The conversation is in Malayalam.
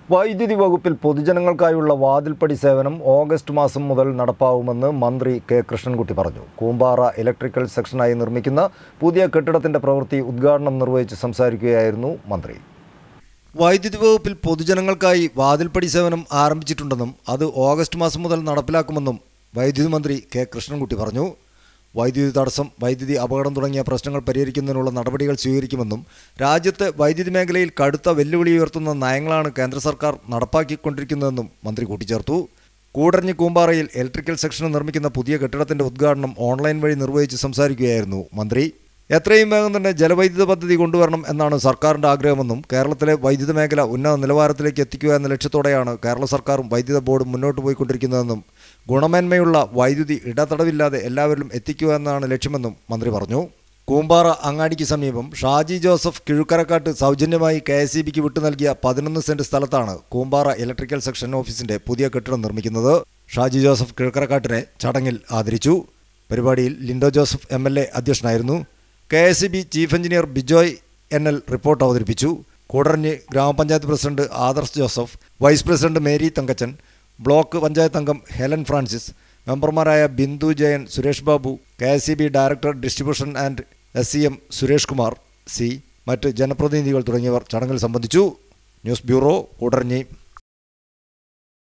വൈദ്യുതി വകുപ്പിൽ പൊതുജനങ്ങൾക്കായുള്ള വാതിൽപ്പടി സേവനം ഓഗസ്റ്റ് മാസം മുതൽ നടപ്പാവുമെന്ന് മന്ത്രി കെ കൃഷ്ണൻകുട്ടി പറഞ്ഞു കൂമ്പാറ ഇലക്ട്രിക്കൽ സെക്ഷനായി നിർമ്മിക്കുന്ന പുതിയ കെട്ടിടത്തിന്റെ പ്രവൃത്തി ഉദ്ഘാടനം നിർവഹിച്ച് സംസാരിക്കുകയായിരുന്നു മന്ത്രി വൈദ്യുതി വകുപ്പിൽ പൊതുജനങ്ങൾക്കായി വാതിൽപ്പടി സേവനം ആരംഭിച്ചിട്ടുണ്ടെന്നും അത് ഓഗസ്റ്റ് മാസം മുതൽ നടപ്പിലാക്കുമെന്നും വൈദ്യുതി മന്ത്രി കെ കൃഷ്ണൻകുട്ടി പറഞ്ഞു വൈദ്യുതി തടസ്സം വൈദ്യുതി അപകടം തുടങ്ങിയ പ്രശ്നങ്ങൾ പരിഹരിക്കുന്നതിനുള്ള നടപടികൾ സ്വീകരിക്കുമെന്നും രാജ്യത്തെ വൈദ്യുതി മേഖലയിൽ കടുത്ത വെല്ലുവിളി ഉയർത്തുന്ന നയങ്ങളാണ് കേന്ദ്ര സർക്കാർ നടപ്പാക്കിക്കൊണ്ടിരിക്കുന്നതെന്നും മന്ത്രി കൂട്ടിച്ചേർത്തു കൂടരഞ്ഞി കൂമ്പാറയിൽ ഇലക്ട്രിക്കൽ സെക്ഷൻ നിർമ്മിക്കുന്ന പുതിയ കെട്ടിടത്തിന്റെ ഉദ്ഘാടനം ഓൺലൈൻ വഴി നിർവഹിച്ച് സംസാരിക്കുകയായിരുന്നു മന്ത്രി എത്രയും വേഗം തന്നെ ജലവൈദ്യുത പദ്ധതി കൊണ്ടുവരണം എന്നാണ് സർക്കാരിന്റെ ആഗ്രഹമെന്നും കേരളത്തിലെ വൈദ്യുത മേഖല ഉന്നത നിലവാരത്തിലേക്ക് എത്തിക്കുക എന്ന ലക്ഷ്യത്തോടെയാണ് കേരള സർക്കാരും വൈദ്യുത ബോർഡും മുന്നോട്ട് പോയിക്കൊണ്ടിരിക്കുന്നതെന്നും ഗുണമേന്മയുള്ള വൈദ്യുതി ഇടതടവില്ലാതെ എല്ലാവരിലും എത്തിക്കുക എന്നാണ് ലക്ഷ്യമെന്നും മന്ത്രി പറഞ്ഞു കൂമ്പാറ അങ്ങാടിക്ക് സമീപം ഷാജി ജോസഫ് കിഴുക്കരക്കാട്ട് സൗജന്യമായി കെ എസ് ഇ ബിക്ക് വിട്ടു നൽകിയ പതിനൊന്ന് സെന്റ് സ്ഥലത്താണ് കൂമ്പാറ ഇലക്ട്രിക്കൽ സെക്ഷൻ ഓഫീസിന്റെ പുതിയ കെട്ടിടം നിർമ്മിക്കുന്നത് ഷാജി ജോസഫ് കിഴുക്കരക്കാട്ടിനെ ചടങ്ങിൽ ആദരിച്ചു പരിപാടിയിൽ Lindo Joseph M L A അധ്യക്ഷനായിരുന്നു K S E B chief engineer Bijoy N L report അവതരിപ്പിച്ചു കൂടരഞ്ഞ് ഗ്രാമപഞ്ചായത്ത് president Adarsh Joseph vice president Mary Thankachan block panchayat അംഗം ഹെലൻ ഫ്രാൻസിസ് മെമ്പർമാരായ Bindu Jayan Suresh Babu K S E B director distribution and S C M Suresh Kumar C മറ്റ് ജനപ്രതിനിധികൾ തുടങ്ങിയവർ ചടങ്ങിൽ സംബന്ധിച്ചു ന്യൂസ് ബ്യൂറോ കൂടരഞ്ഞി